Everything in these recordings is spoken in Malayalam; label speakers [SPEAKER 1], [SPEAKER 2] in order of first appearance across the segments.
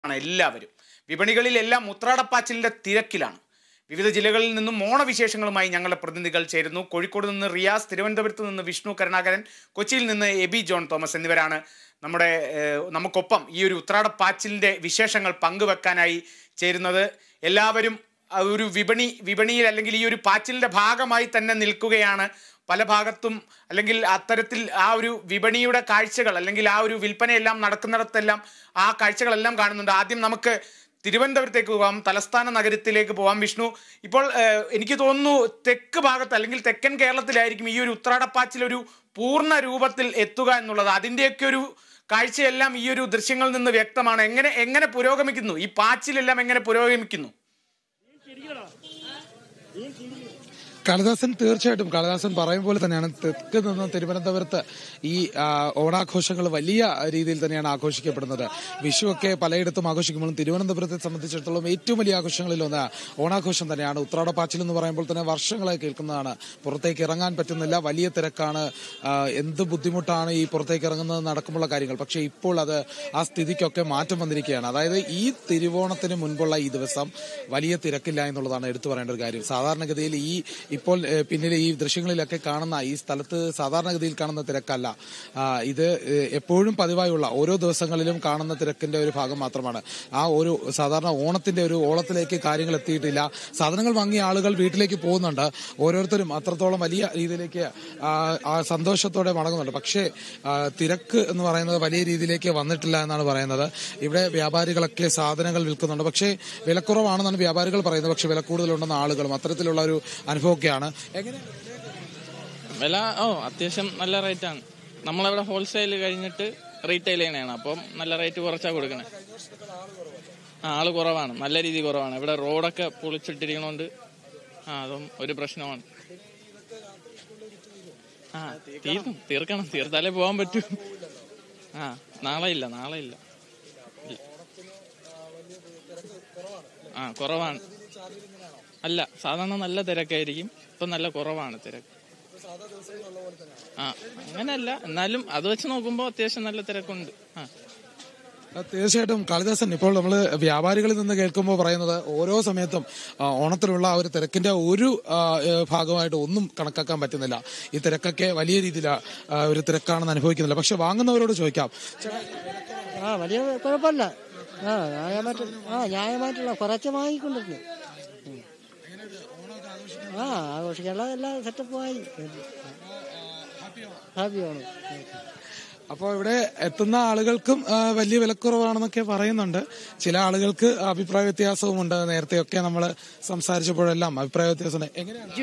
[SPEAKER 1] ആണ് എല്ലാവരും വിപണികളിലെല്ലാം ഉത്രാടപ്പാച്ചിലിന്റെ തിരക്കിലാണ് വിവിധ ജില്ലകളിൽ നിന്നും ഓണവിശേഷങ്ങളുമായി ഞങ്ങളുടെ പ്രതിനിധികൾ ചേരുന്നു കോഴിക്കോട് നിന്ന് റിയാസ് തിരുവനന്തപുരത്ത് നിന്ന് വിഷ്ണു കരുണാകരൻ കൊച്ചിയിൽ നിന്ന് എബി ജോൺ തോമസ് എന്നിവരാണ് നമ്മുടെ ഏഹ്, നമുക്കൊപ്പം ഈ ഒരു ഉത്രാടപ്പാച്ചിലിന്റെ വിശേഷങ്ങൾ പങ്കുവെക്കാനായി ചേരുന്നത് എല്ലാവരും ആ ഒരു വിപണി വിപണിയിൽ അല്ലെങ്കിൽ ഈ ഒരു പാച്ചിലിന്റെ ഭാഗമായി തന്നെ നിൽക്കുകയാണ് പല ഭാഗത്തും അല്ലെങ്കിൽ അത്തരത്തിൽ ആ ഒരു വിപണിയുടെ കാഴ്ചകൾ അല്ലെങ്കിൽ ആ ഒരു വിൽപ്പനയെല്ലാം നടക്കുന്നിടത്തെല്ലാം ആ കാഴ്ചകളെല്ലാം കാണുന്നുണ്ട് ആദ്യം നമുക്ക് തിരുവനന്തപുരത്തേക്ക് പോകാം തലസ്ഥാന നഗരത്തിലേക്ക് പോകാം വിഷ്ണു ഇപ്പോൾ ഏഹ്, എനിക്ക് തോന്നുന്നു തെക്ക് ഭാഗത്ത് അല്ലെങ്കിൽ തെക്കൻ കേരളത്തിലായിരിക്കും ഈ ഒരു ഉത്രാടപ്പാച്ചിൽ ഒരു പൂർണ്ണ രൂപത്തിൽ എത്തുക എന്നുള്ളത് അതിൻ്റെയൊക്കെ ഒരു കാഴ്ചയെല്ലാം ഈ ഒരു ദൃശ്യങ്ങളിൽ നിന്ന് വ്യക്തമാണ് എങ്ങനെ എങ്ങനെ പുരോഗമിക്കുന്നു ഈ പാച്ചിലെല്ലാം എങ്ങനെ പുരോഗമിക്കുന്നു
[SPEAKER 2] കാളിദാസൻ തീർച്ചയായിട്ടും കാളിദാസൻ പറയും പോലെ തന്നെയാണ് തെക്ക് നിന്ന് തിരുവനന്തപുരത്ത് ഈ ആ, ഓണാഘോഷങ്ങൾ വലിയ രീതിയിൽ തന്നെയാണ് ആഘോഷിക്കപ്പെടുന്നത് വിഷുവൊക്കെ പലയിടത്തും ആഘോഷിക്കുമ്പോഴും തിരുവനന്തപുരത്തെ സംബന്ധിച്ചിടത്തോളം ഏറ്റവും വലിയ ആഘോഷങ്ങളിൽ ഒന്ന് ഓണാഘോഷം തന്നെയാണ് ഉത്രാടപ്പാച്ചിൽ എന്ന് പറയുമ്പോൾ തന്നെ വർഷങ്ങളായി കേൾക്കുന്നതാണ് പുറത്തേക്ക് ഇറങ്ങാൻ പറ്റുന്നില്ല വലിയ തിരക്കാണ് ആ, എന്ത് ബുദ്ധിമുട്ടാണ് ഈ പുറത്തേക്ക് ഇറങ്ങുന്നത് നടക്കുമുള്ള കാര്യങ്ങൾ പക്ഷേ ഇപ്പോൾ അത് ആ സ്ഥിതിക്കൊക്കെ മാറ്റം വന്നിരിക്കുകയാണ് അതായത് ഈ തിരുവോണത്തിന് മുൻപുള്ള ഈ ദിവസം വലിയ തിരക്കില്ല എന്നുള്ളതാണ് എടുത്തു പറയേണ്ട ഒരു കാര്യം സാധാരണഗതിയിൽ ഈ ഇപ്പോൾ ഏഹ്, പിന്നിലെ ഈ ദൃശ്യങ്ങളിലൊക്കെ കാണുന്ന ഈ സ്ഥലത്ത് സാധാരണഗതിയിൽ കാണുന്ന തിരക്കല്ല ആ, ഇത് ഏഹ്, എപ്പോഴും പതിവായുള്ള ഓരോ ദിവസങ്ങളിലും കാണുന്ന തിരക്കിന്റെ ഒരു ഭാഗം മാത്രമാണ് ആ ഒരു സാധാരണ ഓണത്തിന്റെ ഒരു ഓളത്തിലേക്ക് കാര്യങ്ങൾ എത്തിയിട്ടില്ല സാധനങ്ങൾ വാങ്ങിയ ആളുകൾ വീട്ടിലേക്ക് പോകുന്നുണ്ട് ഓരോരുത്തരും അത്രത്തോളം വലിയ രീതിയിലേക്ക് ആ, ആ സന്തോഷത്തോടെ മടങ്ങുന്നുണ്ട് പക്ഷേ ആ, തിരക്ക് എന്ന് പറയുന്നത് വലിയ രീതിയിലേക്ക് വന്നിട്ടില്ല എന്നാണ് പറയുന്നത് ഇവിടെ വ്യാപാരികളൊക്കെ സാധനങ്ങൾ വിൽക്കുന്നുണ്ട് പക്ഷേ വിലക്കുറവാണെന്നാണ് വ്യാപാരികൾ പറയുന്നത് പക്ഷേ വില കൂടുതലുണ്ടെന്ന് ആളുകളും അത്തരത്തിലുള്ള ഒരു അനുഭവമൊക്കെയാണ് എങ്ങനെ
[SPEAKER 3] വില ഓ അത്യാവശ്യം നല്ല റേറ്റാണ് നമ്മളവിടെ ഹോൾസെയിൽ കഴിഞ്ഞിട്ട് റീറ്റെയിൽ ചെയ്യണതാണ് അപ്പം നല്ല റേറ്റ് കുറച്ചാ കൊടുക്കണേ ആ ആള് കുറവാണ് നല്ല രീതി കുറവാണ് ഇവിടെ റോഡൊക്കെ പൊളിച്ചിട്ടിരിക്കണോണ്ട് ആ അതും ഒരു പ്രശ്നമാണ് ആ തീർക്കും തീർക്കണം തീർത്താലേ പോകാൻ പറ്റൂ ആ നാളെ ഇല്ല നാളെ ഇല്ല ഇല്ല. ആ കുറവാണ് അല്ല സാധാരണ നല്ല തിരക്കായിരിക്കും ഇപ്പൊ നല്ല കുറവാണ് തിരക്ക് ആ അങ്ങനല്ല എന്നാലും അത് വെച്ച് നോക്കുമ്പോ അത്യാവശ്യം നല്ല തിരക്കുണ്ട് ആ
[SPEAKER 2] ആ, തീർച്ചയായിട്ടും കാളിദാസൻ ഇപ്പോൾ നമ്മൾ വ്യാപാരികളിൽ നിന്ന് കേൾക്കുമ്പോൾ പറയുന്നത് ഓരോ സമയത്തും ആ, ഓണത്തിലുള്ള ആ ഒരു തിരക്കിന്റെ ഒരു ആ, ഏ, ഭാഗമായിട്ട് ഒന്നും കണക്കാക്കാൻ പറ്റുന്നില്ല ഈ തിരക്കൊക്കെ വലിയ രീതിയിൽ ഒരു തിരക്കാണെന്ന് അനുഭവിക്കുന്നില്ല പക്ഷെ വാങ്ങുന്നവരോട് ചോദിക്കാം ചേട്ടാ,
[SPEAKER 4] ആ വലിയ കുഴപ്പമില്ല ആ ന്യായമായിട്ട് ആ ന്യായമായിട്ടുള്ള കുറച്ച് വാങ്ങിക്കൊണ്ടിരുന്നു ഉം. ആ ആഘോഷിക്കാനുള്ള എല്ലാ സെറ്റപ്പുമായി ഹാപ്പിയാണ്
[SPEAKER 2] അപ്പോൾ ഇവിടെ എത്തുന്ന ആളുകൾക്കും ആ, വലിയ വിലക്കുറവാണെന്നൊക്കെ പറയുന്നുണ്ട് ചില ആളുകൾക്ക് അഭിപ്രായ വ്യത്യാസവുമുണ്ട് നേരത്തെയൊക്കെ നമ്മൾ സംസാരിച്ചപ്പോഴെല്ലാം അഭിപ്രായ വ്യത്യാസം എങ്ങനെയാണ്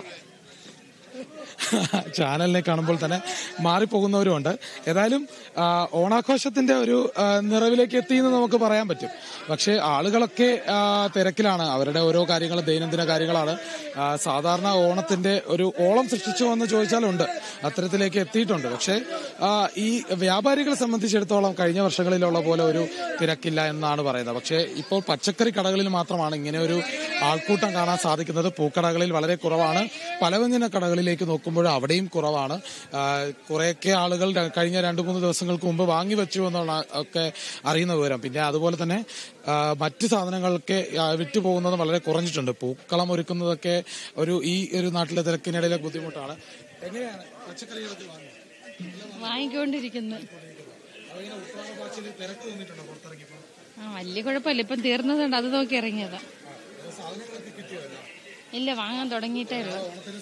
[SPEAKER 2] ചാനലിനെ കാണുമ്പോൾ തന്നെ മാറിപ്പോകുന്നവരുമുണ്ട് ഏതായാലും ആ, ഓണാഘോഷത്തിന്റെ ഒരു ആ, നിറവിലേക്ക് എത്തി എന്ന് നമുക്ക് പറയാൻ പറ്റും പക്ഷേ ആളുകളൊക്കെ ആ, തിരക്കിലാണ് അവരുടെ ഓരോ കാര്യങ്ങൾ ദൈനംദിന കാര്യങ്ങളാണ് ആ, സാധാരണ ഓണത്തിന്റെ ഒരു ഓളം സൃഷ്ടിച്ചു എന്ന് ചോദിച്ചാലുണ്ട് അത്തരത്തിലേക്ക് എത്തിയിട്ടുണ്ട് പക്ഷേ ആ, ഈ വ്യാപാരികളെ സംബന്ധിച്ചിടത്തോളം കഴിഞ്ഞ വർഷങ്ങളിലുള്ള പോലെ ഒരു തിരക്കില്ല എന്നാണ് പറയുന്നത് പക്ഷേ ഇപ്പോൾ പച്ചക്കറി കടകളിൽ മാത്രമാണ് ഇങ്ങനെ ഒരു ആൾക്കൂട്ടം കാണാൻ സാധിക്കുന്നത് പൂക്കടകളിൽ വളരെ കുറവാണ് പലവ്യഞ്ജന കടകളിലേക്ക് നോക്കുമ്പോൾ അവിടെയും കുറവാണ് ആ, കുറെയൊക്കെ ആളുകൾ ര- കഴിഞ്ഞ രണ്ടു മൂന്ന് ദിവസങ്ങൾക്ക് മുമ്പ് വാങ്ങി വെച്ചു എന്നുള്ള ഒക്കെ അറിയുന്ന വിവരം പിന്നെ അതുപോലെ തന്നെ ആ, മറ്റ് സാധനങ്ങളൊക്കെ ആ, വിറ്റു പോകുന്നത് വളരെ കുറഞ്ഞിട്ടുണ്ട് പൂക്കളം ഒരുക്കുന്നതൊക്കെ ഒരു ഈ ഒരു നാട്ടിലെ തിരക്കിനിടയിലെ ബുദ്ധിമുട്ടാണ് എങ്ങനെയാണ് പച്ചക്കറികളൊക്കെ വാങ്ങുന്നത്
[SPEAKER 5] വാങ്ങിക്കൊണ്ടിരിക്കുന്നു ആ വലിയ കുഴപ്പമില്ല ഇപ്പം തീർന്നതുകൊണ്ട് അത് നോക്കി ഇറങ്ങിയതാ ഇല്ല വാങ്ങാൻ തുടങ്ങിയിട്ടേ ഉള്ളൂ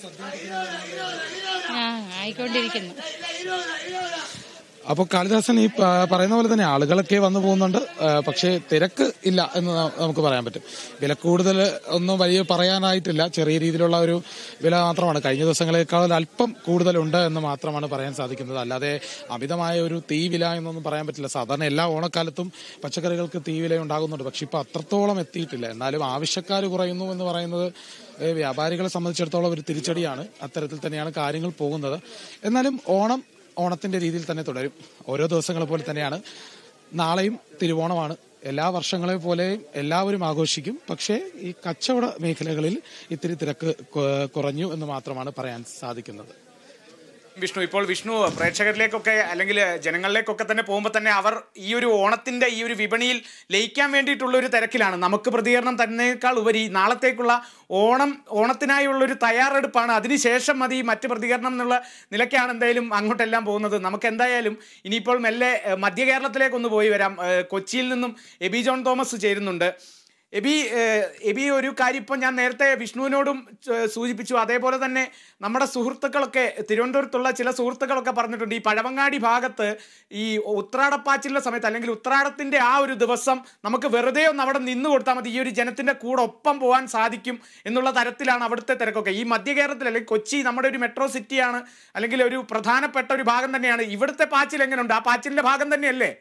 [SPEAKER 5] ആ ആയിക്കൊണ്ടിരിക്കുന്നു
[SPEAKER 2] അപ്പോൾ കാളിദാസൻ ഈ പ- പറയുന്ന പോലെ തന്നെ ആളുകളൊക്കെ വന്നു പോകുന്നുണ്ട് ആ, പക്ഷേ തിരക്ക് ഇല്ല എന്ന് ന- നമുക്ക് പറയാൻ പറ്റും വില കൂടുതൽ ഒന്നും വലിയ പറയാനായിട്ടില്ല ചെറിയ രീതിയിലുള്ള ഒരു വില മാത്രമാണ് കഴിഞ്ഞ ദിവസങ്ങളെക്കാൾ അല്പം കൂടുതലുണ്ട് എന്ന് മാത്രമാണ് പറയാൻ സാധിക്കുന്നത് അല്ലാതെ അമിതമായ ഒരു തീ വില എന്നൊന്നും പറയാൻ പറ്റില്ല സാധാരണ എല്ലാ ഓണക്കാലത്തും പച്ചക്കറികൾക്ക് തീ വില ഉണ്ടാകുന്നുണ്ട് പക്ഷെ ഇപ്പൊ അത്രത്തോളം എത്തിയിട്ടില്ല എന്നാലും ആവശ്യക്കാർ കുറയുന്നു എന്ന് പറയുന്നത് ഏഹ്, വ്യാപാരികളെ സംബന്ധിച്ചിടത്തോളം ഒരു തിരിച്ചടിയാണ് അത്തരത്തിൽ തന്നെയാണ് കാര്യങ്ങൾ പോകുന്നത് എന്നാലും ഓണം ഓണത്തിന്റെ രീതിയിൽ തന്നെ തുടരും ഓരോ ദിവസങ്ങളെ പോലെ തന്നെയാണ് നാളെയും തിരുവോണമാണ് എല്ലാ വർഷങ്ങളെ പോലെയും എല്ലാവരും ആഘോഷിക്കും പക്ഷേ ഈ കച്ചവട മേഖലകളിൽ ഇത്തിരി തിരക്ക് കൊ- കുറഞ്ഞു എന്ന് മാത്രമാണ് പറയാൻ സാധിക്കുന്നത്
[SPEAKER 1] വിഷ്ണു ഇപ്പോൾ വിഷ്ണു പ്രേക്ഷകരിലേക്കൊക്കെ അല്ലെങ്കിൽ ജനങ്ങളിലേക്കൊക്കെ തന്നെ പോകുമ്പോൾ തന്നെ അവർ ഈ ഒരു ഓണത്തിന്റെ ഈ ഒരു വിപണിയിൽ ലയിക്കാൻ വേണ്ടിയിട്ടുള്ള ഒരു തിരക്കിലാണ് നമുക്ക് പ്രതികരണം തന്നേക്കാൾ ഉപരി നാളത്തേക്കുള്ള ഓണം ഓണത്തിനായുള്ള ഒരു തയ്യാറെടുപ്പാണ് അതിനുശേഷം മതി മറ്റ് പ്രതികരണം എന്നുള്ള നിലയ്ക്കാണ് എന്തായാലും അങ്ങോട്ടെല്ലാം പോകുന്നത് നമുക്ക് എന്തായാലും ഇനിയിപ്പോൾ മെല്ലെ ഏഹ്, മധ്യ കേരളത്തിലേക്കൊന്ന് പോയി വരാം ഏഹ്, കൊച്ചിയിൽ നിന്നും എബി ജോൺ തോമസ് ചേരുന്നുണ്ട് എബി ഏഹ്, എബി ഒരു കാര്യം ഇപ്പം ഞാൻ നേരത്തെ വിഷ്ണുവിനോടും ഏഹ്, സൂചിപ്പിച്ചു അതേപോലെ തന്നെ നമ്മുടെ സുഹൃത്തുക്കളൊക്കെ തിരുവനന്തപുരത്തുള്ള ചില സുഹൃത്തുക്കളൊക്കെ പറഞ്ഞിട്ടുണ്ട് ഈ പഴവങ്ങാടി ഭാഗത്ത് ഈ ഉത്രാടപ്പാച്ചിലിന്റെ സമയത്ത് അല്ലെങ്കിൽ ഉത്രാടത്തിന്റെ ആ ഒരു ദിവസം നമുക്ക് വെറുതെ ഒന്ന് അവിടെ നിന്ന് കൊടുത്താൽ മതി ഈ ഒരു ജനത്തിന്റെ കൂടെ ഒപ്പം പോകാൻ സാധിക്കും എന്നുള്ള തരത്തിലാണ് അവിടുത്തെ തിരക്കൊക്കെ ഈ മധ്യ കേരളത്തിൽ അല്ലെങ്കിൽ കൊച്ചി നമ്മുടെ ഒരു മെട്രോ സിറ്റിയാണ് അല്ലെങ്കിൽ ഒരു പ്രധാനപ്പെട്ട ഒരു ഭാഗം തന്നെയാണ് ഇവിടുത്തെ പാച്ചിൽ എങ്ങനെയുണ്ട് ആ പാച്ചിലിന്റെ ഭാഗം തന്നെയല്ലേ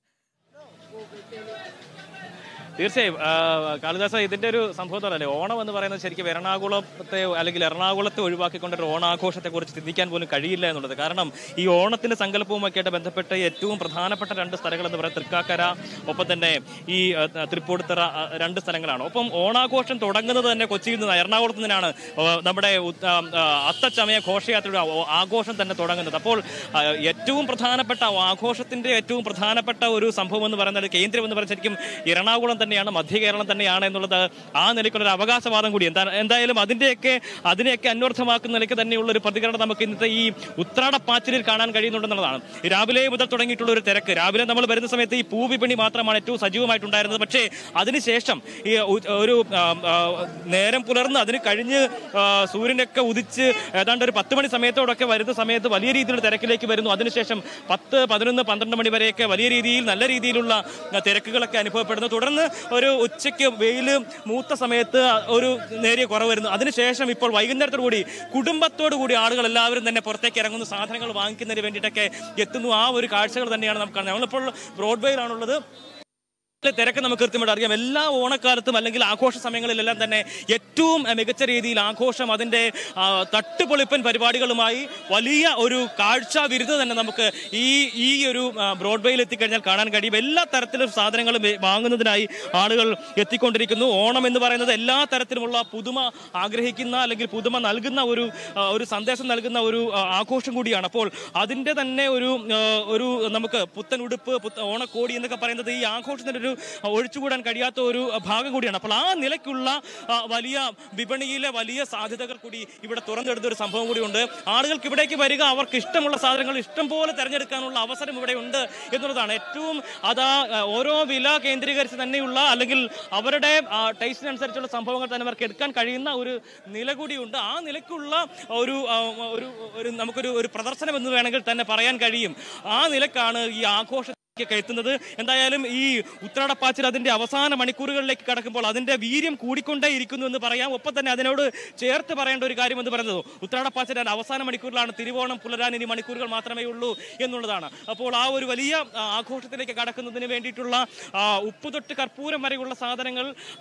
[SPEAKER 6] തീർച്ചയായും ആ, കാളിദാസ ഇതിന്റെ ഒരു സംഭവം എന്ന് പറഞ്ഞാൽ ഓണം എന്ന് പറയുന്നത് ശരിക്കും എറണാകുളത്തെ അല്ലെങ്കിൽ എറണാകുളത്തെ ഒഴിവാക്കിക്കൊണ്ട് ഒരു ഓണാഘോഷത്തെ കുറിച്ച് ചിന്തിക്കാൻ പോലും കഴിയില്ല എന്നുള്ളത് കാരണം ഈ ഓണത്തിന്റെ സങ്കല്പവുമൊക്കെ ആയിട്ട് ബന്ധപ്പെട്ട് ഏറ്റവും പ്രധാനപ്പെട്ട രണ്ട് സ്ഥലങ്ങൾ എന്ന് പറയുന്നത് തൃക്കാക്കര ഒപ്പം തന്നെ ഈ ആ, തൃപ്പൂണിത്തറ ആ, രണ്ട് സ്ഥലങ്ങളാണ് ഒപ്പം ഓണാഘോഷം തുടങ്ങുന്നത് തന്നെ കൊച്ചിയിൽ നിന്ന് എറണാകുളത്ത് നിന്നാണ് ആ, നമ്മുടെ ഉത്- ആ, ആ, അത്തച്ചമയ ഘോഷയാത്രയുടെ ആ- ആഘോഷം തന്നെ തുടങ്ങുന്നത് അപ്പോൾ ആ, ഏറ്റവും പ്രധാനപ്പെട്ട ആഘോഷത്തിന്റെ ഏറ്റവും പ്രധാനപ്പെട്ട ഒരു സംഭവം എന്ന് പറയുന്നത് കേന്ദ്രം എന്ന് പറയുന്നത് ശരിക്കും എറണാകുളം തന്നെയാണ് മധ്യ കേരളം തന്നെയാണ് എന്നുള്ളത് ആ നിലയ്ക്കുള്ള ഒരു അവകാശവാദം കൂടി എന്താ എന്തായാലും അതിന്റെയൊക്കെ അതിനെയൊക്കെ അന്വർത്ഥമാക്കുന്ന നിലയ്ക്ക് തന്നെയുള്ള ഒരു പ്രതികരണം നമുക്ക് ഇന്നത്തെ ഈ ഉത്രാടപ്പാച്ചിലിൽ കാണാൻ കഴിയുന്നുണ്ടെന്നുള്ളതാണ് ഈ രാവിലെ മുതൽ തുടങ്ങിയിട്ടുള്ള ഒരു തിരക്ക് രാവിലെ നമ്മൾ വരുന്ന സമയത്ത് ഈ പൂവിപണി മാത്രമാണ് ഏറ്റവും സജീവമായിട്ടുണ്ടായിരുന്നത് പക്ഷേ അതിനുശേഷം ഈ ഉ- ഒരു ആ, ആ, നേരം പുലർന്ന് അതിന് കഴിഞ്ഞ് ആ, സൂര്യനൊക്കെ ഉദിച്ച് ഏതാണ്ട് ഒരു പത്ത് മണി സമയത്തോടൊക്കെ വരുന്ന സമയത്ത് വലിയ രീതിയിലുള്ള തിരക്കിലേക്ക് വരുന്നു അതിനുശേഷം പത്ത് പതിനൊന്ന് പന്ത്രണ്ട് മണി വരെയൊക്കെ വലിയ രീതിയിൽ നല്ല രീതിയിലുള്ള ആ, തിരക്കുകളൊക്കെ അനുഭവപ്പെടുന്നു തുടർന്ന് ഒരു ഉച്ചയ്ക്ക് വെയിൽ മൂത്ത സമയത്ത് ഒരു നേരിയ കുറവ് വരുന്നു അതിനുശേഷം ഇപ്പോൾ വൈകുന്നേരത്തോടു കൂടി കുടുംബത്തോടു കൂടി ആളുകൾ എല്ലാവരും തന്നെ പുറത്തേക്ക് ഇറങ്ങുന്നു സാധനങ്ങൾ വാങ്ങിക്കുന്നതിന് വേണ്ടിയിട്ടൊക്കെ എത്തുന്നു ആ ഒരു കാഴ്ചകൾ തന്നെയാണ് നമുക്ക് കാണുന്നത് നമ്മളിപ്പോൾ ബ്രോഡ്വേയിലാണുള്ളത് ഇതിലെ തിരക്ക് നമുക്ക് കൃത്യമായിട്ട് അറിയാം എല്ലാ ഓണക്കാലത്തും അല്ലെങ്കിൽ ആഘോഷ സമയങ്ങളിലെല്ലാം തന്നെ ഏറ്റവും അഹ്, മികച്ച രീതിയിൽ ആഘോഷം അതിന്റെ ആ, തട്ടുപൊളിപ്പൻ പരിപാടികളുമായി വലിയ ഒരു കാഴ്ച വിരുദ്ധ തന്നെ നമുക്ക് ഈ ഈ ഒരു ആ, ബ്രോഡ്വേയിൽ എത്തിക്കഴിഞ്ഞാൽ കാണാൻ കഴിയും എല്ലാ തരത്തിലും സാധനങ്ങളും വേ- വാങ്ങുന്നതിനായി ആളുകൾ എത്തിക്കൊണ്ടിരിക്കുന്നു ഓണം എന്ന് പറയുന്നത് എല്ലാ തരത്തിലുമുള്ള പുതുമ ആഗ്രഹിക്കുന്ന അല്ലെങ്കിൽ പുതുമ നൽകുന്ന ഒരു ആ, ഒരു സന്ദേശം നൽകുന്ന ഒരു ആ, ആഘോഷം കൂടിയാണ് അപ്പോൾ അതിന്റെ തന്നെ ഒരു ആ, ഒരു നമുക്ക് പുത്തൻ ഉടുപ്പ് പുത്ത- ഓണക്കോടി എന്നൊക്കെ പറയുന്നത് ഈ ആഘോഷത്തിന്റെ ഒരു ഒഴിച്ചുകൂടാൻ കഴിയാത്ത ഒരു ഭാഗം കൂടിയാണ് അപ്പോൾ ആ നിലയ്ക്കുള്ള ആ, വലിയ വിപണിയിലെ വലിയ സാധ്യതകൾ കൂടി ഇവിടെ തുറന്നെടുത്ത ഒരു സംഭവം കൂടിയുണ്ട് ആളുകൾക്ക് ഇവിടേക്ക് വരിക അവർക്ക് ഇഷ്ടമുള്ള സാധനങ്ങൾ ഇഷ്ടം പോലെ തിരഞ്ഞെടുക്കാനുള്ള അവസരം ഇവിടെ ഉണ്ട് എന്നുള്ളതാണ് ഏറ്റവും അതാ ആ, ഓരോ വില കേന്ദ്രീകരിച്ച് തന്നെയുള്ള അല്ലെങ്കിൽ അവരുടെ ആ, ടേസ്റ്റിനനുസരിച്ചുള്ള സംഭവങ്ങൾ തന്നെ അവർക്ക് എടുക്കാൻ കഴിയുന്ന ഒരു നില കൂടിയുണ്ട് ആ നിലയ്ക്കുള്ള ഒരു ആ, ഒരു ഒരു നമുക്കൊരു ഒരു പ്രദർശനം എന്ന് വേണമെങ്കിൽ തന്നെ പറയാൻ കഴിയും ആ നിലക്കാണ് ഈ ആഘോഷ ഒക്കെ എത്തുന്നത് എന്തായാലും ഈ ഉത്രാടപ്പാച്ചിൽ അതിന്റെ അവസാന മണിക്കൂറുകളിലേക്ക് കടക്കുമ്പോൾ അതിന്റെ വീര്യം കൂടിക്കൊണ്ടേ ഇരിക്കുന്നു എന്ന് പറയാം ഒപ്പം തന്നെ അതിനോട് ചേർത്ത് പറയേണ്ട ഒരു കാര്യം എന്ന് പറയുന്നത് ഉത്രാടപ്പാച്ചിൽ അതിന്റെ അവസാന മണിക്കൂറിലാണ് തിരുവോണം പുലരാൻ ഇനി മണിക്കൂറുകൾ മാത്രമേ ഉള്ളൂ എന്നുള്ളതാണ് അപ്പോൾ ആ ഒരു വലിയ ആ, ആഘോഷത്തിലേക്ക് കടക്കുന്നതിന് വേണ്ടിയിട്ടുള്ള ആ, ഉപ്പ് തൊട്ട് കർപ്പൂരം വരെയുള്ള സാധനങ്ങൾ ആ,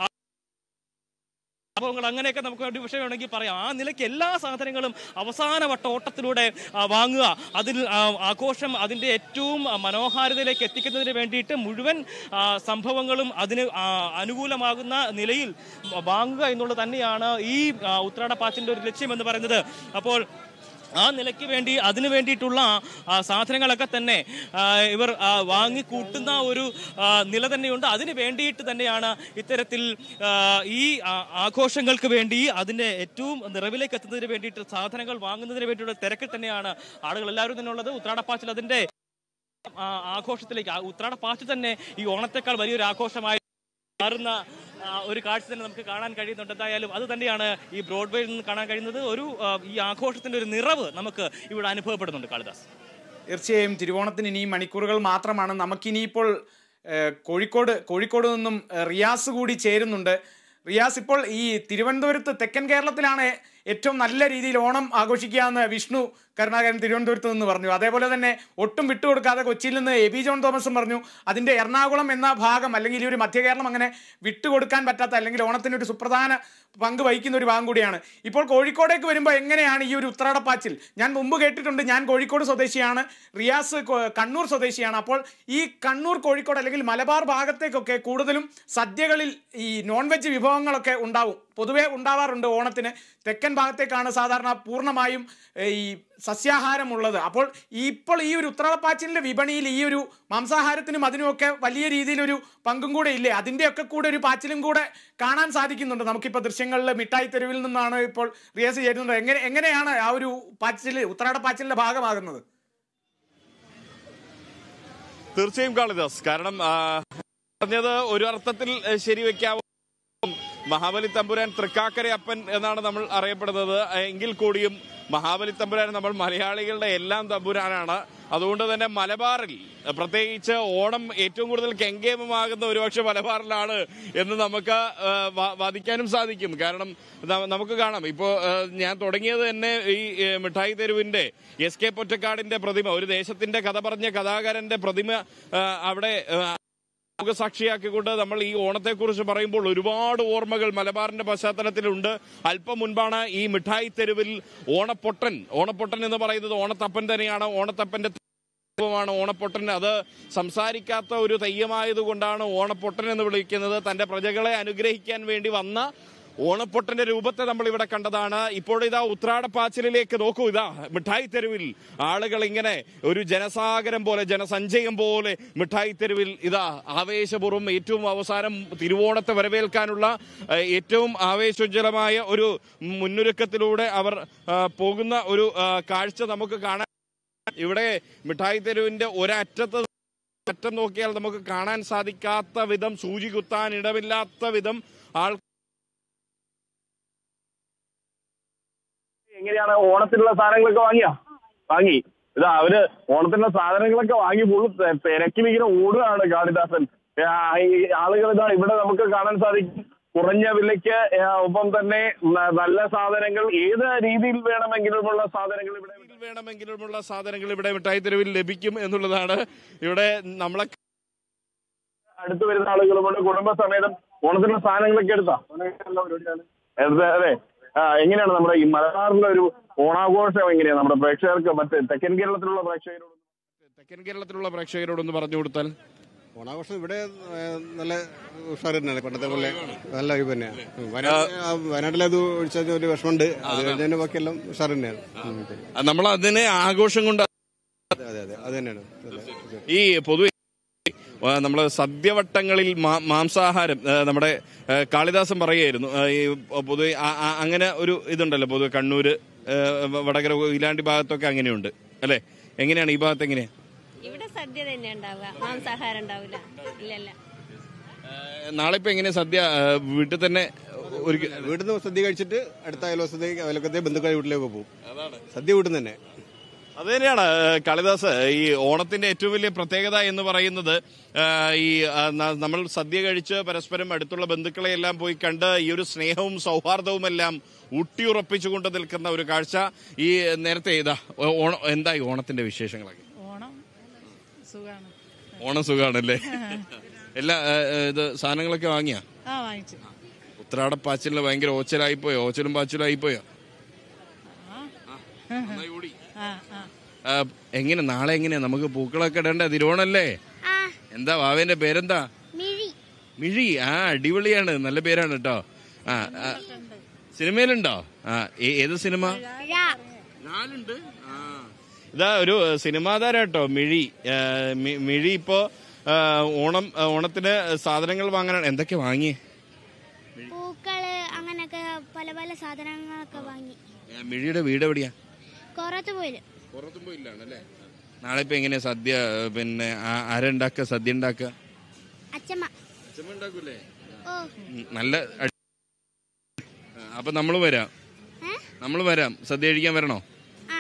[SPEAKER 6] സംഭവങ്ങൾ അങ്ങനെയൊക്കെ നമുക്ക് ഒരു വിഷയം വേണമെങ്കിൽ പറയാം ആ നിലയ്ക്ക് എല്ലാ സാധനങ്ങളും അവസാനവട്ട ഓട്ടത്തിലൂടെ ആ, വാങ്ങുക അതിൽ ആ, ആഘോഷം അതിന്റെ ഏറ്റവും ആ, മനോഹാരിതയിലേക്ക് എത്തിക്കുന്നതിന് വേണ്ടിയിട്ട് മുഴുവൻ ആ, സംഭവങ്ങളും അതിന് ആ, അനുകൂലമാകുന്ന നിലയിൽ വാങ്ങുക എന്നുള്ളത് തന്നെയാണ് ഈ ആ, ഉത്രാടപ്പാച്ചിന്റെ ഒരു ലക്ഷ്യം എന്ന് പറയുന്നത് അപ്പോൾ ആ നിലയ്ക്ക് വേണ്ടി അതിനു വേണ്ടിയിട്ടുള്ള ആ, സാധനങ്ങളൊക്കെ തന്നെ ആ, ഇവർ ആ, വാങ്ങിക്കൂട്ടുന്ന ഒരു ആ, നില തന്നെയുണ്ട് അതിന് വേണ്ടിയിട്ട് തന്നെയാണ് ഇത്തരത്തിൽ ആ, ഈ ആ, ആഘോഷങ്ങൾക്ക് വേണ്ടി അതിന്റെ ഏറ്റവും നിറവിലേക്ക് എത്തുന്നതിന് വേണ്ടിയിട്ട് സാധനങ്ങൾ വാങ്ങുന്നതിന് വേണ്ടിയുള്ള തിരക്കിൽ തന്നെയാണ് ആളുകൾ എല്ലാവരും തന്നെ ഉള്ളത് ഉത്രാടപ്പാച്ചിൽ അതിന്റെ ആ, ആഘോഷത്തിലേക്ക് ആ ഉത്രാടപ്പാച്ചിൽ തന്നെ ഈ ഓണത്തെക്കാൾ വലിയൊരു ആഘോഷമായി മാറുന്ന ആ, ഒരു കാഴ്ച തന്നെ നമുക്ക് കാണാൻ കഴിയുന്നുണ്ട് എന്തായാലും അത് തന്നെയാണ് ഈ ബ്രോഡ്വേയിൽ നിന്ന് കാണാൻ കഴിയുന്നത് ഒരു ആ, ഈ ആഘോഷത്തിന്റെ ഒരു നിറവ് നമുക്ക് ഇവിടെ അനുഭവപ്പെടുന്നുണ്ട് കാളിദാസ്
[SPEAKER 1] തീർച്ചയായും തിരുവോണത്തിന് ഇനി മണിക്കൂറുകൾ മാത്രമാണ് നമുക്കിനിയിപ്പോൾ ഏഹ്, കോഴിക്കോട് കോഴിക്കോട് നിന്നും ഏഹ്, റിയാസ് കൂടി ചേരുന്നുണ്ട് റിയാസ് ഇപ്പോൾ ഈ തിരുവനന്തപുരത്ത് തെക്കൻ കേരളത്തിലാണ് ഏറ്റവും നല്ല രീതിയിൽ ഓണം ആഘോഷിക്കുക എന്ന് വിഷ്ണു കരുണാകരൻ തിരുവനന്തപുരത്ത് നിന്ന് പറഞ്ഞു അതേപോലെ തന്നെ ഒട്ടും വിട്ടുകൊടുക്കാതെ കൊച്ചിയിൽ നിന്ന് എ ബി ജോൺ തോമസും പറഞ്ഞു അതിൻ്റെ എറണാകുളം എന്ന ഭാഗം അല്ലെങ്കിൽ ഈ ഒരു മധ്യ കേരളം അങ്ങനെ വിട്ടുകൊടുക്കാൻ പറ്റാത്ത അല്ലെങ്കിൽ ഓണത്തിന് ഒരു സുപ്രധാന പങ്ക് വഹിക്കുന്ന ഒരു ഭാഗം കൂടിയാണ് ഇപ്പോൾ കോഴിക്കോടേക്ക് വരുമ്പോൾ എങ്ങനെയാണ് ഈ ഒരു ഉത്രാടപ്പാച്ചിൽ ഞാൻ മുമ്പ് കേട്ടിട്ടുണ്ട് ഞാൻ കോഴിക്കോട് സ്വദേശിയാണ് റിയാസ് കൊ- കണ്ണൂർ സ്വദേശിയാണ് അപ്പോൾ ഈ കണ്ണൂർ കോഴിക്കോട് അല്ലെങ്കിൽ മലബാർ ഭാഗത്തേക്കൊക്കെ കൂടുതലും സദ്യകളിൽ ഈ നോൺ വെജ് വിഭവങ്ങളൊക്കെ ഉണ്ടാവും പൊതുവെ ഉണ്ടാവാറുണ്ട് ഓണത്തിന് തെക്കൻ ഭാഗത്തേക്കാണ് സാധാരണ പൂർണ്ണമായും ഏഹ്, ഈ സസ്യാഹാരമുള്ളത് അപ്പോൾ ഈ ഇപ്പോൾ ഈ ഒരു ഉത്രാടപ്പാച്ചിലിന്റെ വിപണിയിൽ ഈ ഒരു മാംസാഹാരത്തിനും അതിനുമൊക്കെ വലിയ രീതിയിലൊരു പങ്കും കൂടെ ഇല്ലേ അതിൻ്റെയൊക്കെ കൂടെ ഒരു പാച്ചിലും കൂടെ കാണാൻ സാധിക്കുന്നുണ്ട് നമുക്കിപ്പോൾ ദൃശ്യങ്ങളിൽ മിഠായി തെരുവിൽ നിന്നാണ് ഇപ്പോൾ റിയാസ് ചേരുന്നത് എങ്ങനെ എങ്ങനെയാണ് ആ ഒരു പാച്ചിൽ ഉത്രാട പാച്ചിലിന്റെ ഭാഗമാകുന്നത്
[SPEAKER 7] തീർച്ചയായും കാളിദാസ് കാരണം ആ, പറഞ്ഞത് ഒരു അർത്ഥത്തിൽ ഏ, ശരിവെക്കാവും മഹാബലി തമ്പുരാൻ തൃക്കാക്കര അപ്പൻ എന്നാണ് നമ്മൾ അറിയപ്പെടുന്നത് എങ്കിൽ കൂടിയും മഹാബലി തമ്പുരാൻ നമ്മൾ മലയാളികളുടെ എല്ലാം തമ്പുരാനാണ് അതുകൊണ്ട് തന്നെ മലബാറിൽ പ്രത്യേകിച്ച് ഓണം ഏറ്റവും കൂടുതൽ കെങ്കേമമാകുന്ന ഒരുപക്ഷെ മലബാറിലാണ് എന്ന് നമുക്ക് ആ, വാ- വാദിക്കാനും സാധിക്കും കാരണം ന- നമുക്ക് കാണാം ഇപ്പോൾ ഞാൻ തുടങ്ങിയത് തന്നെ ഈ ഏ, മിഠായി തെരുവിന്റെ എസ് കെ പൊറ്റക്കാടിന്റെ പ്രതിമ ഒരു ദേശത്തിന്റെ കഥ പറഞ്ഞ കഥാകാരന്റെ പ്രതിമ ആ, അവിടെ ആ, സാക്ഷിയാക്കിക്കൊണ്ട് നമ്മൾ ഈ ഓണത്തെക്കുറിച്ച് പറയുമ്പോൾ ഒരുപാട് ഓർമ്മകൾ മലബാറിന്റെ പശ്ചാത്തലത്തിലുണ്ട് അല്പം മുൻപാണ് ഈ മിഠായി തെരുവിൽ ഓണപ്പൊട്ടൻ ഓണപ്പൊട്ടൻ എന്ന് പറയുന്നത് ഓണത്തപ്പൻ തന്നെയാണ് ഓണത്തപ്പന്റെ ാണ് ഓണപ്പൊട്ടൻ അത് സംസാരിക്കാത്ത ഒരു തെയ്യമായതുകൊണ്ടാണ് ഓണപ്പൊട്ടൻ എന്ന് വിളിക്കുന്നത് തന്റെ പ്രജകളെ അനുഗ്രഹിക്കാൻ വേണ്ടി വന്ന ഓണപ്പൊട്ടന്റെ രൂപത്തെ നമ്മൾ ഇവിടെ കണ്ടതാണ് ഇപ്പോഴിതാ ഉത്രാടപ്പാച്ചിലേക്ക് നോക്കൂ ഇതാ മിഠായി തെരുവിൽ ആളുകൾ ഇങ്ങനെ ഒരു ജനസാഗരം പോലെ ജനസഞ്ചയം പോലെ മിഠായി തെരുവിൽ ഇതാ ആവേശപൂർവ്വം ഏറ്റവും അവസാനം തിരുവോണത്തെ വരവേൽക്കാനുള്ള ഏഹ്, ഏറ്റവും ആവേശോജ്വലമായ ഒരു മുന്നൊരുക്കത്തിലൂടെ അവർ ആ, പോകുന്ന ഒരു ആ, കാഴ്ച നമുക്ക് കാണാൻ ഇവിടെ മിഠായി തെരുവിന്റെ ഒരറ്റത്ത് അറ്റം നോക്കിയാൽ നമുക്ക് കാണാൻ സാധിക്കാത്ത വിധം സൂചി കുത്താൻ ഇടമില്ലാത്ത വിധം ആൾ
[SPEAKER 8] എങ്ങനെയാണ് ഓണത്തിനുള്ള സാധനങ്ങളൊക്കെ വാങ്ങിയ വാങ്ങി ഇതാ അവര് ഓണത്തിന്റെ സാധനങ്ങളൊക്കെ വാങ്ങി ഫുൾ തിരക്കിലിങ്ങനെ ഓടുകയാണ് കാളിദാസൻ ആ, ഈ ആളുകൾ ഇതാ ഇവിടെ നമുക്ക് കാണാൻ സാധിക്കും കുറഞ്ഞ വിലയ്ക്ക് ആ, ഒപ്പം തന്നെ ന- നല്ല സാധനങ്ങൾ ഏത് രീതിയിൽ വേണമെങ്കിലുമുള്ള സാധനങ്ങൾ ഇവിടെ
[SPEAKER 7] വേണമെങ്കിലുമുള്ള സാധനങ്ങൾ ഇവിടെ മിഠായി തെരുവിൽ ലഭിക്കും എന്നുള്ളതാണ് ഇവിടെ നമ്മളെ
[SPEAKER 8] അടുത്ത് വരുന്ന ആളുകളുമുണ്ട് കുടുംബസമേതം ഓണത്തിനുള്ള സാധനങ്ങളൊക്കെ എടുത്താ എടുത്ത അതെ ആ എങ്ങനെയാണ് നമ്മുടെ ഈ മലബാറിലെ ഒരു ഓണാഘോഷം എങ്ങനെയാണ് നമ്മുടെ പ്രേക്ഷകർക്ക് മറ്റ് തെക്കൻ കേരളത്തിലുള്ള പ്രേക്ഷകരോട്
[SPEAKER 7] തെക്കൻ കേരളത്തിലുള്ള പ്രേക്ഷകരോടൊന്ന് പറഞ്ഞു കൊടുത്താൽ
[SPEAKER 9] ഓണാഘോഷം ഇവിടെ ഏഹ്, നല്ല ഉഷാർ തന്നെയാണ് പണ്ടത്തെ പോലെ നല്ല വൈബ് തന്നെയാണ് ഉം, വയനാട് ആ, വയനാട്ടിലെ അത് ഒഴിച്ചാൽ ഒരു വിഷമമുണ്ട് അത് കഴിഞ്ഞതിന്റെ ബാക്കിയെല്ലാം ഉഷാർ തന്നെയാണ് ഉം,
[SPEAKER 7] നമ്മൾ അതിനെ ആഘോഷം കൊണ്ട്
[SPEAKER 9] അതെ അതെ അതെ അത് തന്നെയാണ് അതെ, അതെ.
[SPEAKER 7] ഈ പൊതുവെ നമ്മൾ സദ്യവട്ടങ്ങളിൽ മാ- മാംസാഹാരം ആ, നമ്മുടെ ആ, കാളിദാസൻ പറയുമായിരുന്നു ആ, ഈ പൊതുവെ ആ- ആ- അങ്ങനെ ഒരു ഇതുണ്ടല്ലോ പൊതുവെ കണ്ണൂര് ആ, വടകര ഇലാണ്ടി ഭാഗത്തൊക്കെ അങ്ങനെയുണ്ട് അല്ലെ എങ്ങനെയാണ് ഈ ഭാഗത്ത് എങ്ങനെയാ
[SPEAKER 10] ഇവിടെ സദ്യ തന്നെ ഉണ്ടാവുക മാംസാഹാരം ഉണ്ടാവില്ല ഇല്ലല്ല
[SPEAKER 7] ആ, നാളെ ഇപ്പൊ എങ്ങനെയാ സദ്യ ആ, വീട്ടിൽ തന്നെ ഒരു
[SPEAKER 9] വീട്ടിൽ നിന്ന് സദ്യ കഴിച്ചിട്ട് അടുത്ത അയൽവസത്തെ അയൽവക്കത്തെ ബന്ധുക്കളുടെ വീട്ടിലേക്ക് പോകും സദ്യ വീട്ടിൽ നിന്ന് തന്നെ
[SPEAKER 7] അത് തന്നെയാണ് ഏഹ്, കാളിദാസ് ഈ ഓണത്തിന്റെ ഏറ്റവും വലിയ പ്രത്യേകത എന്ന് പറയുന്നത് ഏഹ്, ഈ ആ, ന- നമ്മൾ സദ്യ കഴിച്ച് പരസ്പരം അടുത്തുള്ള ബന്ധുക്കളെ എല്ലാം പോയി കണ്ട് ഈ ഒരു സ്നേഹവും സൗഹാർദ്ദവും എല്ലാം ഊട്ടിയുറപ്പിച്ചുകൊണ്ട് നിൽക്കുന്ന ഒരു കാഴ്ച ഈ നേരത്തെ ഇതാ ഓ- ഓണം എന്തായി ഓണത്തിന്റെ വിശേഷങ്ങളൊക്കെ
[SPEAKER 5] ഓണം സുഖാണ്
[SPEAKER 7] ഓണം സുഖാണല്ലേ എല്ലാ ഏഹ്, ഇത് സാധനങ്ങളൊക്കെ വാങ്ങിയാ
[SPEAKER 5] ആ വാങ്ങിച്ചു
[SPEAKER 7] ഉത്രാടപ്പാച്ചിലിന് ഭയങ്കര ഓച്ചലായിപ്പോയോ ഓച്ചലും പാച്ചിലായിപ്പോയോ നന്നായി ഓടി
[SPEAKER 5] ആ ആ
[SPEAKER 7] ആ, എങ്ങനെ നാളെ എങ്ങനെയാ നമുക്ക് പൂക്കളൊക്കെ ഇടണ്ടേ തിരുവോണല്ലേ എന്താ വാവേന്റെ പേരെന്താ മിഴി ആ അടിപൊളിയാണ് നല്ല പേരാണ് കേട്ടോ ആ ആ, സിനിമയിലുണ്ടോ ആ ഏ- ഏത് സിനിമ നാലുണ്ട് ആ ഇതാ ഒരു സിനിമാതാര കേട്ടോ മിഴി ആ, മി- മിഴി ഇപ്പോ ആ, ഓണം ആ, ഓണത്തിന് സാധനങ്ങൾ വാങ്ങാനാണ് എന്തൊക്കെ വാങ്ങി
[SPEAKER 10] പൂക്കള് അങ്ങനൊക്കെ പല പല സാധനങ്ങളൊക്കെ വാങ്ങി
[SPEAKER 7] ആ, മിഴിയുടെ വീട് എവിടെയാ
[SPEAKER 10] കൊറത്ത് പോയില്
[SPEAKER 7] പുറത്തുമ്പോയില്ലാണല്ലേ നാളെ ഇപ്പൊ എങ്ങനെയാ സദ്യ പിന്നെ ആ- ആരാ ഉണ്ടാക്കുക സദ്യ ഉണ്ടാക്കുക
[SPEAKER 10] അച്ചമ്മ
[SPEAKER 7] ഉണ്ടാക്കൂലേ
[SPEAKER 10] ഓ
[SPEAKER 7] ഉം, നല്ല അടി- ആ, അപ്പൊ നമ്മളും വരാം നമ്മൾ വരാം സദ്യ കഴിക്കാൻ വരണോ
[SPEAKER 10] ആ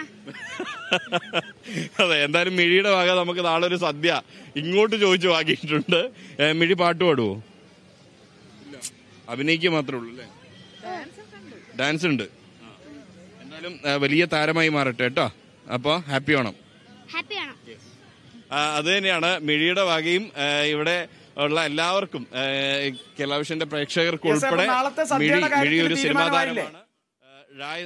[SPEAKER 7] അതെ എന്തായാലും മിഴിയുടെ വക നമുക്ക് നാളെ ഒരു സദ്യ ഇങ്ങോട്ട് ചോദിച്ചു വാങ്ങിയിട്ടുണ്ട് ഏ, മിഴി പാട്ട് പാടുവോ അഭിനയിക്കുക മാത്രമേ ഉള്ളൂ അല്ലേ ഡാൻസ് ഉണ്ട് ആ. എന്തായാലും ആ, വലിയ താരമായി മാറട്ടെ കേട്ടോ അപ്പൊ ഹാപ്പി ഓണം
[SPEAKER 10] ഹാപ്പി ആണോ
[SPEAKER 7] ആ, അത് തന്നെയാണ് മിഴിയുടെ വകയും ആ, ഇവിടെ ഉള്ള എല്ലാവർക്കും ആ, കേരളാവിഷന്റെ പ്രേക്ഷകർക്ക്
[SPEAKER 1] Yes, അപ്പൊ
[SPEAKER 7] ഉൾപ്പെടെ
[SPEAKER 1] നാളത്തെ
[SPEAKER 7] മിഴി
[SPEAKER 1] സദ്യയുടെ
[SPEAKER 7] മിഴി ഒരു
[SPEAKER 1] കാര്യത്തിൽ
[SPEAKER 7] സിനിമാ
[SPEAKER 1] തീരുമാനമായില്ലേ?
[SPEAKER 7] താരമാണ് ആ, റായ്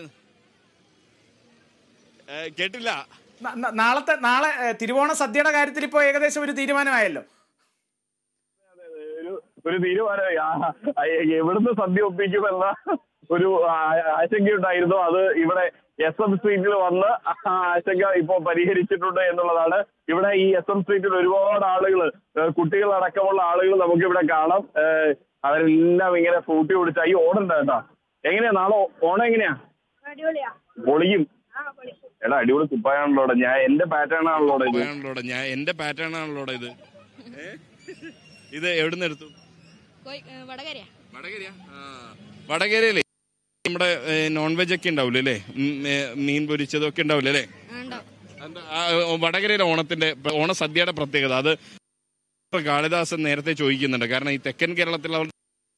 [SPEAKER 7] ആ, കേട്ടില്ല
[SPEAKER 1] ന- ന- നാളത്തെ നാളെ ഏഹ്, തിരുവോണ സദ്യയുടെ കാര്യത്തിൽ ഇപ്പോൾ ഏകദേശം ഒരു തീരുമാനമായല്ലോ
[SPEAKER 8] ഒരു ഒരു തീരുമാനമായി ആ, ആ, എവിടുന്ന് സദ്യ ഒപ്പിക്കുമെന്ന ഒരു ആ- ആശങ്കയുണ്ടായിരുന്നു അത് ഇവിടെ എസ് എം സ്ട്രീറ്റിൽ വന്ന് ആ ആശങ്ക ഇപ്പോൾ പരിഹരിച്ചിട്ടുണ്ട് എന്നുള്ളതാണ് ഇവിടെ ഈ എസ് എം സ്ട്രീറ്റിൽ ഒരുപാട് ആളുകൾ കുട്ടികളടക്കമുള്ള ആളുകൾ നമുക്ക് ഇവിടെ കാണാം ഏഹ് അവരെല്ലാം ഇങ്ങനെ ഫ്രൂട്ടി കുടിച്ച ഈ ഓടുണ്ട് കേട്ടോ എങ്ങനെയാ നാളെ ഓണം എങ്ങനെയാ പൊളിയും എടാ അടിപൊളി കുപ്പായാണല്ലോടെ ഞാൻ എന്റെ പാറ്റേൺ ആണല്ലോ ഇത്
[SPEAKER 7] ആണല്ലോടെ ഞാൻ എന്റെ പാറ്റേൺ ആണല്ലോടെ ഇത് ഏ? ഇത് എവിടുന്ന് എടുത്തു
[SPEAKER 5] വടകരയാ
[SPEAKER 7] വടകരയാ വടകരയിലെ നമ്മുടെ നോൺ വെജ് ഒക്കെ ഉണ്ടാവില്ലേ അല്ലേ ഉം, ഏ, മീൻ പൊരിച്ചതൊക്കെ ഉണ്ടാവില്ലേ അല്ലേ എന്താ, ആ, വടകരയിലെ ഓണത്തിന്റെ ഓണസദ്യയുടെ പ്രത്യേകത അത് കാളിദാസൻ നേരത്തെ ചോദിക്കുന്നുണ്ട് കാരണം ഈ തെക്കൻ കേരളത്തിൽ അവർ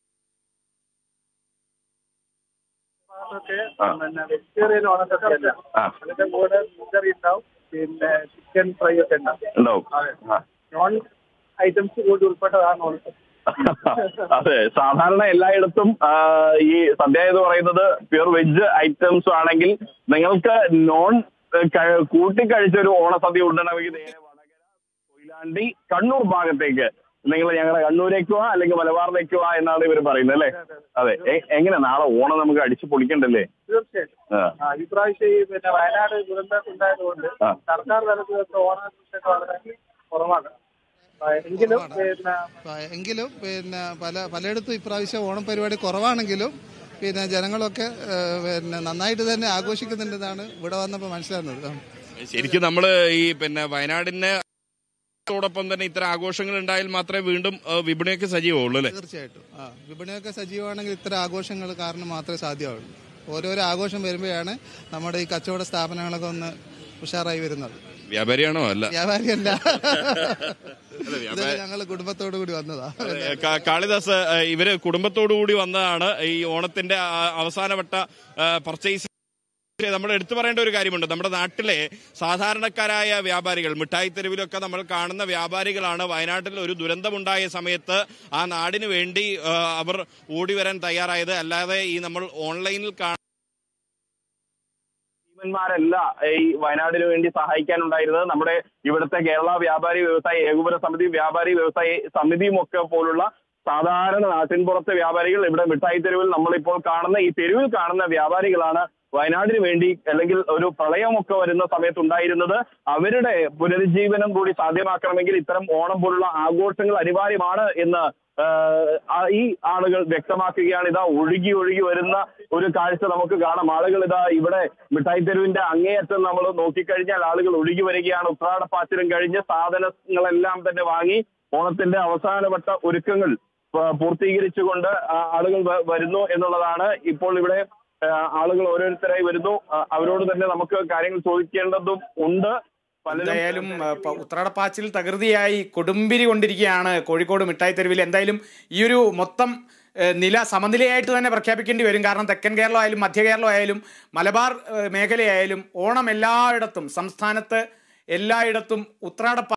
[SPEAKER 11] പിന്നെ വെജിറ്റേറിയൻ ഓണസദ്യയല്ല അതിന്റെ കൂടെ മീൻകറി ഉണ്ടാവും പിന്നെ ചിക്കൻ ഫ്രൈ ഒക്കെ ഉണ്ടാവും
[SPEAKER 8] ഉണ്ടാവും ആ.
[SPEAKER 11] നോൺ ഐറ്റംസ് കൂടി ഉൾപ്പെട്ടതാണ് ഓണസദ്യ
[SPEAKER 8] അതെ സാധാരണ എല്ലായിടത്തും ആ, ഈ സദ്യ എന്ന് പറയുന്നത് പ്യൂർ വെജ് ഐറ്റംസ് ആണെങ്കിൽ നിങ്ങൾക്ക് നോൺ കൂട്ടിക്കഴിച്ച ഒരു ഓണസദ്യ ഉണ്ടെങ്കിൽ നേരെ വടകര കൊയിലാണ്ടി കണ്ണൂർ ഭാഗത്തേക്ക് നിങ്ങൾ ഞങ്ങളുടെ കണ്ണൂരേക്ക് വാ അല്ലെങ്കിൽ മലബാറിലേക്ക് വാ എന്നാണ് ഇവർ പറയുന്നത് അല്ലേ അതെ എ- എങ്ങനെ നാളെ ഓണം നമുക്ക് അടിച്ചു പൊളിക്കണ്ടല്ലേ
[SPEAKER 11] തീർച്ചയായിട്ടും
[SPEAKER 8] ആ.
[SPEAKER 11] ആ, ഇപ്രാവശ്യം ഈ പിന്നെ വയനാട് ദുരന്തം ഉണ്ടായതുകൊണ്ട്
[SPEAKER 8] ആ.
[SPEAKER 11] സർക്കാർ തലത്തിൽ ഓണാഘോഷമൊക്കെ വളരെ കുറവാണ് ആ, എങ്കിലും പിന്നെ
[SPEAKER 12] എങ്കിലും പിന്നെ പല പലയിടത്തും ഇപ്രാവശ്യം ഓണം പരിപാടി കുറവാണെങ്കിലും പിന്നെ ജനങ്ങളൊക്കെ ഏഹ്, പിന്നെ നന്നായിട്ട് തന്നെ ആഘോഷിക്കുന്നുണ്ടെന്നാണ് ഇവിടെ വന്നപ്പോൾ മനസ്സിലാകുന്നത്
[SPEAKER 7] ശരിക്കും നമ്മള് ഈ പിന്നെ വയനാടിനെ ോടൊപ്പം തന്നെ ഇത്തരം ആഘോഷങ്ങൾ ഉണ്ടായാൽ മാത്രമേ വീണ്ടും ആ, വിപണിയൊക്കെ സജീവമുള്ളൂ അല്ലേ
[SPEAKER 12] തീർച്ചയായിട്ടും ആ വിപണിയൊക്കെ സജീവമാണെങ്കിൽ ഇത്തരം ആഘോഷങ്ങൾ കാരണം മാത്രമേ സാധ്യമാവുള്ളൂ ഓരോരോ ആഘോഷം വരുമ്പോഴാണ് നമ്മുടെ ഈ കച്ചവട സ്ഥാപനങ്ങളൊക്കെ ഒന്ന് ഉഷാറായി വരുന്നത്
[SPEAKER 7] വ്യാപാരിയാണോ അല്ല
[SPEAKER 12] വ്യാപാരിയല്ല
[SPEAKER 7] അല്ല,
[SPEAKER 12] ഇത് ഞങ്ങൾ കുടുംബത്തോടു കൂടി വന്നതാ
[SPEAKER 7] അതെ, കാ- കാളിദാസ് ആ, ഇവര് കുടുംബത്തോടു കൂടി വന്നതാണ് ഈ ഓണത്തിന്റെ ആ, അവസാനവട്ട പർച്ചേസ് നമ്മൾ എടുത്തു പറയേണ്ട ഒരു കാര്യമുണ്ട് നമ്മുടെ നാട്ടിലെ സാധാരണക്കാരായ വ്യാപാരികൾ മിഠായി തെരുവിലൊക്കെ നമ്മൾ കാണുന്ന വ്യാപാരികളാണ് വയനാട്ടിൽ ഒരു ദുരന്തമുണ്ടായ സമയത്ത് ആ നാടിന് വേണ്ടി ആ, അവർ ഓടി വരാൻ തയ്യാറായത് അല്ലാതെ ഈ നമ്മൾ ഓൺലൈനിൽ കാണുന്ന
[SPEAKER 8] ഭീമന്മാരല്ല ഈ വയനാടിന് വേണ്ടി സഹായിക്കാനുണ്ടായിരുന്നത് നമ്മുടെ ഇവിടുത്തെ കേരള വ്യാപാരി വ്യവസായ ഏകോപന സമിതി വ്യാപാരി വ്യവസായ സമിതിയും ഒക്കെ പോലുള്ള സാധാരണ നാട്ടിൻപുറത്തെ വ്യാപാരികൾ ഇവിടെ മിഠായി തെരുവിൽ നമ്മളിപ്പോൾ കാണുന്ന ഈ തെരുവിൽ കാണുന്ന വ്യാപാരികളാണ് വയനാടിന് വേണ്ടി അല്ലെങ്കിൽ ഒരു പ്രളയമൊക്കെ വരുന്ന സമയത്ത് ഉണ്ടായിരുന്നത് അവരുടെ പുനരുജ്ജീവനം കൂടി സാധ്യമാക്കണമെങ്കിൽ ഇത്തരം ഓണം പോലുള്ള ആഘോഷങ്ങൾ അനിവാര്യമാണ് എന്ന് ആഹ്, ആ ഈ ആളുകൾ വ്യക്തമാക്കുകയാണ് ഇതാ ഒഴുകി ഒഴുകി വരുന്ന ഒരു കാഴ്ച നമുക്ക് കാണാം ആളുകൾ ഇതാ ഇവിടെ മിഠായി തെരുവിന്റെ അങ്ങേയറ്റം നമ്മൾ നോക്കിക്കഴിഞ്ഞാൽ ആളുകൾ ഒഴുകി വരികയാണ് ഉത്രാടപ്പാച്ചിലും കഴിഞ്ഞ് സാധനങ്ങളെല്ലാം തന്നെ വാങ്ങി ഓണത്തിന്റെ അവസാനവട്ട ഒരുക്കങ്ങൾ പ- പൂർത്തീകരിച്ചുകൊണ്ട് ആ, ആളുകൾ വ- വരുന്നു എന്നുള്ളതാണ് ഇപ്പോൾ ഇവിടെ ആ, ആളുകൾ ഓരോരുത്തരായി വരുന്നു ആ, അവരോട് തന്നെ നമുക്ക് കാര്യങ്ങൾ ചോദിക്കേണ്ടതും ഉണ്ട് പലരും
[SPEAKER 1] എന്തായാലും ആ, പ- ഉത്രാടപ്പാച്ചിൽ തകൃതിയായി കൊടുമ്പിരി കൊണ്ടിരിക്കുകയാണ് കോഴിക്കോട് മിഠായി തെരുവിൽ എന്തായാലും ഈ ഒരു മൊത്തം ഏ, നില സമനിലയായിട്ട് തന്നെ പ്രഖ്യാപിക്കേണ്ടി വരും കാരണം തെക്കൻ കേരളം ആയാലും മധ്യ കേരളം ആയാലും മലബാർ ഏ, മേഖലയായാലും ഓണം എല്ലായിടത്തും സംസ്ഥാനത്ത് എല്ലായിടത്തും ഉത്രാട